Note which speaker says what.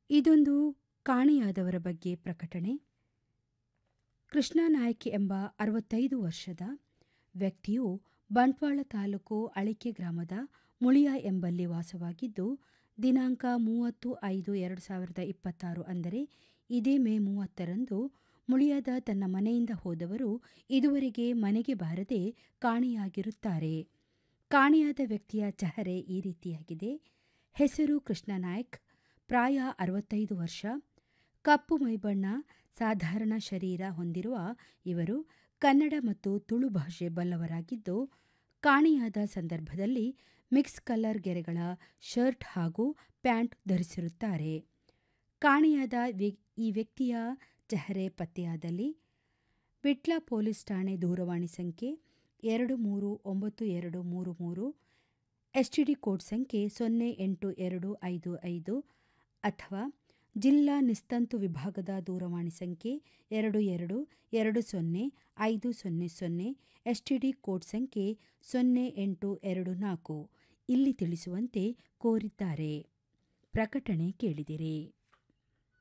Speaker 1: ಇದೊಂದು ಕಾಣೆಯಾದವರ ಬಗ್ಗೆ ಪ್ರಕಟಣೆ ಕೃಷ್ಣ ನಾಯ್ಕ್ ಎಂಬ ಅರವತ್ತೈದು ವರ್ಷದ ವ್ಯಕ್ತಿಯು ಬಂಟ್ವಾಳ ತಾಲೂಕು ಅಳಿಕೆ ಗ್ರಾಮದ ಮುಳಿಯ ಎಂಬಲ್ಲಿ ವಾಸವಾಗಿದ್ದು ದಿನಾಂಕ ಮೂವತ್ತು ಐದು ಎರಡು ಸಾವಿರದ ಇಪ್ಪತ್ತಾರು ಅಂದರೆ ಇದೇ ಮೇ ಮೂವತ್ತರಂದು ಮುಳಿಯದ ತನ್ನ ಮನೆಯಿಂದ ಹೋದವರು ಇದುವರೆಗೆ ಮನೆಗೆ ಬಾರದೆ ಕಾಣೆಯಾಗಿರುತ್ತಾರೆ ಕಾಣೆಯಾದ ವ್ಯಕ್ತಿಯ ಚಹರೆ ಈ ರೀತಿಯಾಗಿದೆ ಹೆಸರು ಕೃಷ್ಣ ನಾಯ್ಕ್ ಪ್ರಾಯ ಅರವತ್ತೈದು ವರ್ಷ ಕಪ್ಪು ಮೈಬಣ್ಣ ಸಾಧಾರಣ ಶರೀರ ಹೊಂದಿರುವ ಇವರು ಕನ್ನಡ ಮತ್ತು ತುಳು ಭಾಷೆ ಬಲ್ಲವರಾಗಿದ್ದು ಕಾಣೆಯಾದ ಸಂದರ್ಭದಲ್ಲಿ ಮಿಕ್ಸ್ ಕಲರ್ ಗೆರೆಗಳ ಶರ್ಟ್ ಹಾಗೂ ಪ್ಯಾಂಟ್ ಧರಿಸಿರುತ್ತಾರೆ ಕಾಣೆಯಾದ ಈ ವ್ಯಕ್ತಿಯ ಚಹರೆ ಪತ್ತೆಯಾದಲ್ಲಿ ವಿಟ್ಲ ಪೊಲೀಸ್ ಠಾಣೆ ದೂರವಾಣಿ ಸಂಖ್ಯೆ ಎರಡು ಮೂರು ಒಂಬತ್ತು ಎರಡು ಮೂರು ಮೂರು ಎಸ್ಟಿಡಿ ಕೋಡ್ ಸಂಖ್ಯೆ ಸೊನ್ನೆ ಎಂಟು ಎರಡು ಐದು ಐದು ಅಥವಾ ಜಿಲ್ಲಾ ನಿಸ್ತಂತು ವಿಭಾಗದ ದೂರವಾಣಿ ಸಂಖ್ಯೆ ಎರಡು ಎರಡು ಎರಡು ಸೊನ್ನೆ ಐದು ಸೊನ್ನೆ ಸೊನ್ನೆ ಎಸ್ಟಿಡಿ ಕೋಡ್ ಸಂಖ್ಯೆ ಸೊನ್ನೆ ಎಂಟು ಎರಡು ನಾಲ್ಕು ಇಲ್ಲಿ ತಿಳಿಸುವಂತೆ ಕೋರಿದ್ದಾರೆ ಪ್ರಕಟಣೆ ಕೇಳಿದಿರಿ